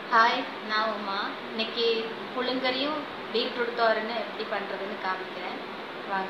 hi நான் உமா இன்னைக்கு புழுங்கரியும் beetroot தோரனும் எப்படி பண்ணுறதுன்னு காமிக்கிறேன் வாங்க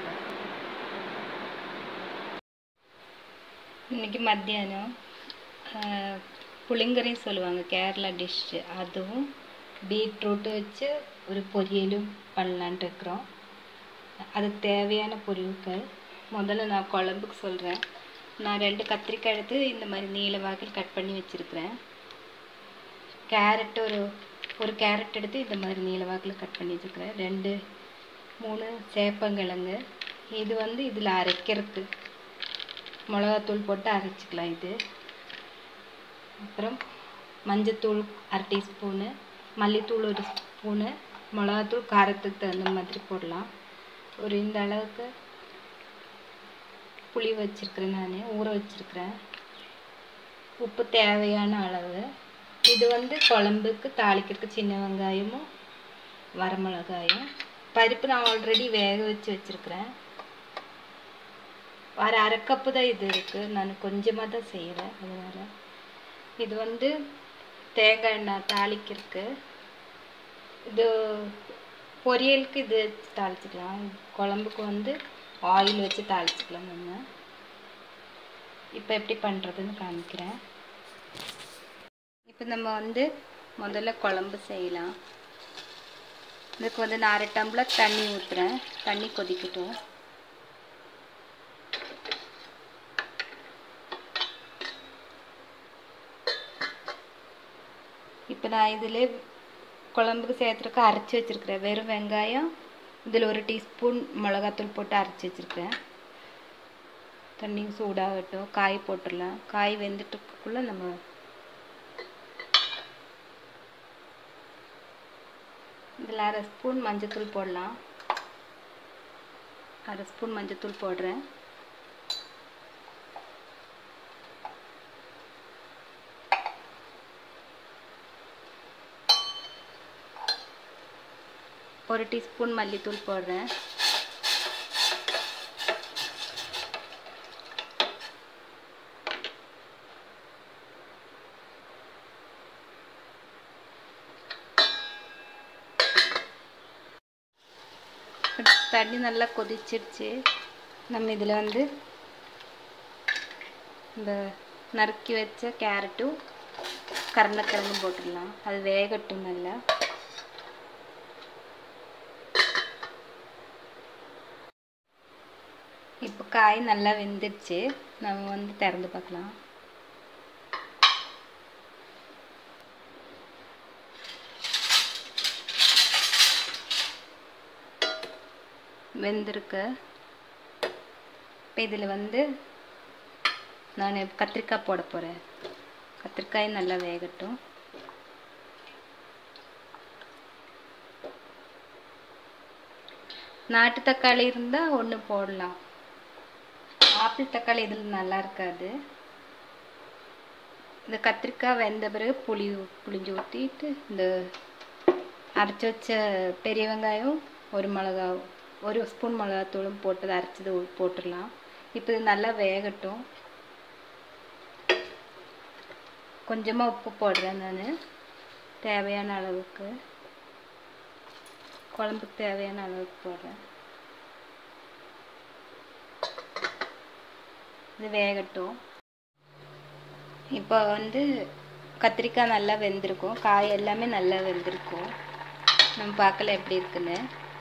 இன்னைக்கு மத்தியானம் புளிங்கரையும் சொல்லுவாங்க கேரளா டிஷ்ஷு அதுவும் பீட்ரூட் வச்சு ஒரு பொரியலும் பண்ணலான்ட்டு இருக்கிறோம் அதுக்கு தேவையான பொருட்கள் முதல்ல நான் குழம்புக்கு சொல்கிறேன் நான் ரெண்டு கத்திரிக்காய் எடுத்து இந்த மாதிரி நீல வாக்கில் கட் பண்ணி வச்சுருக்கிறேன் கேரட் ஒரு ஒரு கேரட் எடுத்து இந்த மாதிரி நீல வாக்கில் கட் பண்ணி வச்சுருக்கிறேன் ரெண்டு மூணு சேப்பங்கிழங்கு இது வந்து இதில் அரைக்கிறதுக்கு மிளகாத்தூள் போட்டு அரைச்சிக்கலாம் இது அப்புறம் மஞ்சத்தூள் அரை டீஸ்பூனு மல்லித்தூள் ஒரு ஸ்பூனு மிளகாத்தூள் காரத்துக்கு தகுந்த மாதிரி போடலாம் ஒரு இந்த அளவுக்கு புளி வச்சுருக்கிறேன் நான் ஊற வச்சுருக்கிறேன் உப்பு தேவையான அளவு இது வந்து குழம்புக்கு தாளிக்கிறதுக்கு சின்ன வெங்காயமும் வரமிளகாயும் பருப்பு நான் ஆல்ரெடி வேக வச்சு வச்சுருக்கிறேன் வர அரை கப்பு தான் இது இருக்குது நான் கொஞ்சமாக தான் செய்கிறேன் அதனால் இது வந்து தேங்காய் எண்ணெய் தாளிக்கிறதுக்கு இது பொரியலுக்கு இது வச்சு தாளிச்சிக்கலாம் குழம்புக்கு வந்து ஆயில் வச்சு தாளிச்சிக்கலாம் நம்ம இப்போ எப்படி பண்ணுறதுன்னு காமிக்கிறேன் இப்போ நம்ம வந்து முதல்ல குழம்பு செய்யலாம் இதுக்கு வந்து நான் அரை டம்ளர் தண்ணி ஊற்றுறேன் தண்ணி கொதிக்கட்டும் இப்போ நான் இதில் குழம்புக்கு சேர்த்துருக்க அரைச்சி வச்சுருக்கிறேன் வெறும் வெங்காயம் இதில் ஒரு டீஸ்பூன் மிளகாத்தூள் போட்டு அரைச்சி வச்சுருக்கேன் தண்ணி சூடாகட்டும் காய் போட்டுடலாம் காய் வெந்துட்டுக்குள்ளே நம்ம இதில் அரை ஸ்பூன் மஞ்சத்தூள் போடலாம் அரை ஸ்பூன் மஞ்சத்தூள் போடுறேன் ஒரு டீஸ்பூன் மல்லித்தூள் போடுறேன் தண்ணி நல்லா கொதிச்சிருச்சு நம்ம இதில் வந்து இந்த நறுக்கி வச்ச கேரட்டும் கருணக்கிழங்கும் போட்டுடலாம் அது வேகட்டும் நல்லா இப்போ காய் நல்லா வெந்துடுச்சு நம்ம வந்து திறந்து பார்க்கலாம் வெந்திருக்கு இப்போ இதில் வந்து நான் கத்திரிக்காய் போட போகிறேன் கத்திரிக்காய் நல்லா வேகட்டும் நாட்டு தக்காளி இருந்தால் ஒன்று போடலாம் ஆப்பிள் தக்காளி இதில் நல்லா இருக்காது இந்த கத்திரிக்காய் வெந்த பிறகு புளி புளிஞ்சு ஊற்றிட்டு இந்த அரைச்சி வச்ச பெரிய வெங்காயம் ஒரு மிளகா ஒரு ஸ்பூன் மிளகாத்தூளும் போட்டது அரைச்சது போட்டுடலாம் இப்போ இது நல்லா வேகட்டும் கொஞ்சமாக உப்பு போடுறேன் நான் தேவையான அளவுக்கு குழம்புக்கு தேவையான அளவுக்கு போடுறேன் இது வேகட்டும் இப்போ வந்து கத்திரிக்காய் நல்லா வெந்திருக்கும் காய் எல்லாமே நல்லா வெந்திருக்கும் நம்ம பார்க்கல எப்படி இருக்குன்னு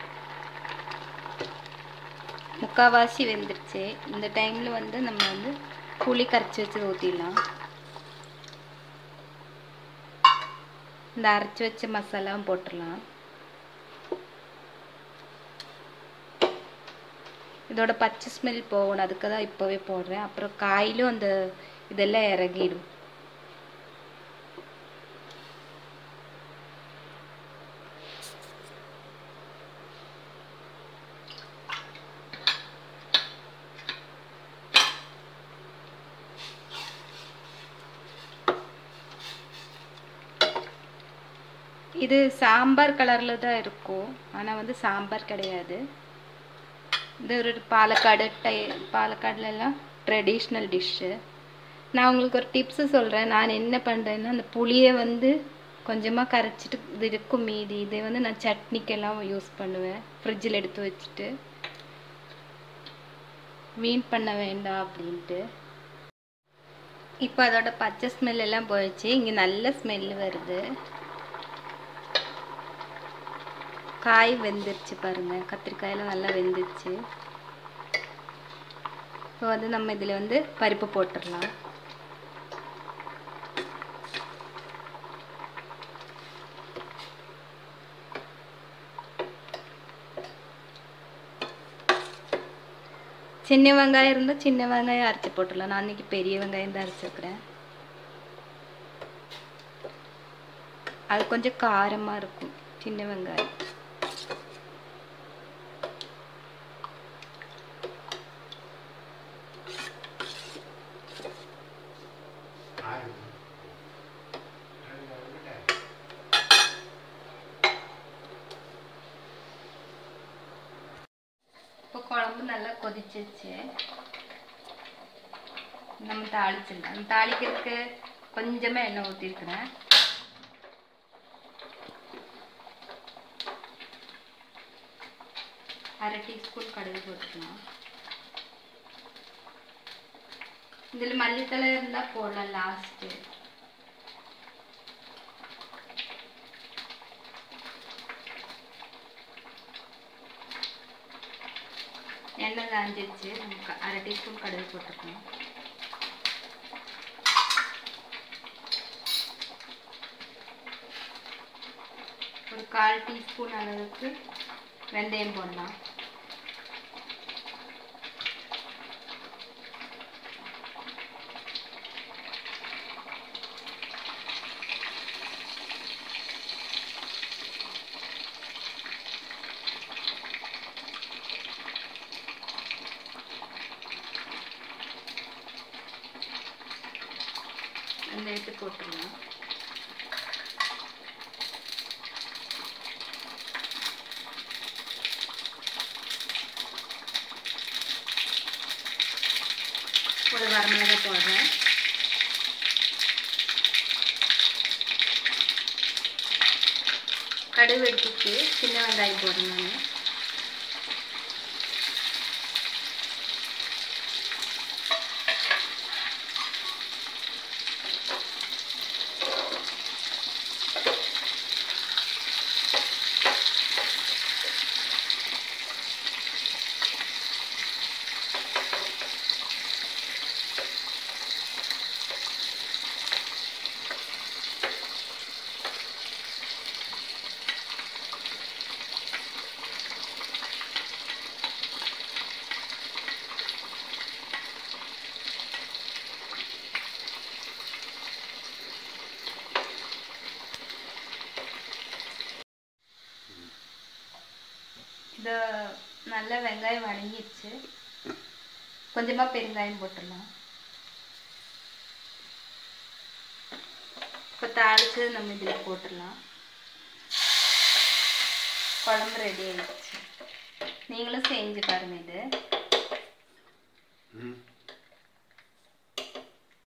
முக்கால்வாசி வெந்துருச்சு இந்த டைமில் வந்து நம்ம வந்து புளி கரைச்சி வச்சு ஊற்றிடலாம் இந்த அரைச்சி வச்ச மசாலாவும் போட்டுடலாம் இதோட பச்சை ஸ்மெல் போகணும் அதுக்கு தான் இப்போவே போடுறேன் அப்புறம் காயிலும் அந்த இதெல்லாம் இறங்கிடும் இது சாம்பார் கலரில் தான் இருக்கும் ஆனால் வந்து சாம்பார் கிடையாது இது ஒரு பாலக்காடு டை பாலக்காடுலலாம் ட்ரெடிஷ்னல் டிஷ்ஷு நான் உங்களுக்கு ஒரு டிப்ஸு சொல்கிறேன் நான் என்ன பண்ணுறேன்னா அந்த புளியை வந்து கொஞ்சமாக கரைச்சிட்டு இது இருக்கும் மீதி இதை வந்து நான் சட்னிக்கெல்லாம் யூஸ் பண்ணுவேன் ஃப்ரிட்ஜில் எடுத்து வச்சுட்டு வீண் பண்ண வேண்டாம் அப்படின்ட்டு இப்போ அதோட பச்சை ஸ்மெல் எல்லாம் போயிடுச்சு இங்கே நல்ல ஸ்மெல் வருது காய் வெந்துருச்சு பாருங்க கத்திரிக்காயெல்லாம் நல்லா வெந்துருச்சு இப்போ வந்து நம்ம இதில் வந்து பருப்பு போட்டுடலாம் சின்ன வெங்காயம் இருந்தால் சின்ன வெங்காயம் அரைச்சி போட்டுடலாம் நான் இன்னைக்கு பெரிய வெங்காயம் தான் அரைச்சிருக்கிறேன் அது கொஞ்சம் காரமாக இருக்கும் சின்ன வெங்காயம் இப்போ குழம்பு நல்லா கொதிச்சிருச்சு நம்ம தாளிச்சிடலாம் தாளிக்கிறதுக்கு கொஞ்சமாக எண்ணெய் ஊற்றிருக்கிறேன் அரை டீஸ்பூன் கடுகு போட்டுக்கலாம் இதில் மல்லித்தலை இருந்தால் போடலாம் லாஸ்ட்டு எண்ணெய் காஞ்சிருச்சு நம்ம க- அரை டீஸ்பூன் கடுகு போட்டுக்கணும் ஒரு கால் டீஸ்பூன் அளவுக்கு வெந்தயம் போடலாம் வெந்தயத்தை போட்டுடலாம் ஒரு வரமிளகாய் போடுறேன் கடுகு வெடிச்சிட்டு சின்ன வெங்காயம் போடுறேன் நான் இது நல்ல வெங்காயம் வணங்கிடுச்சு கொஞ்சமாக பெருங்காயம் போட்டுடலாம் இப்போ தாளித்து நம்ம இதில் போட்டுடலாம் குழம்பு ரெடி ஆயிடுச்சு நீங்களும் செஞ்சு பாருங்க இது ம்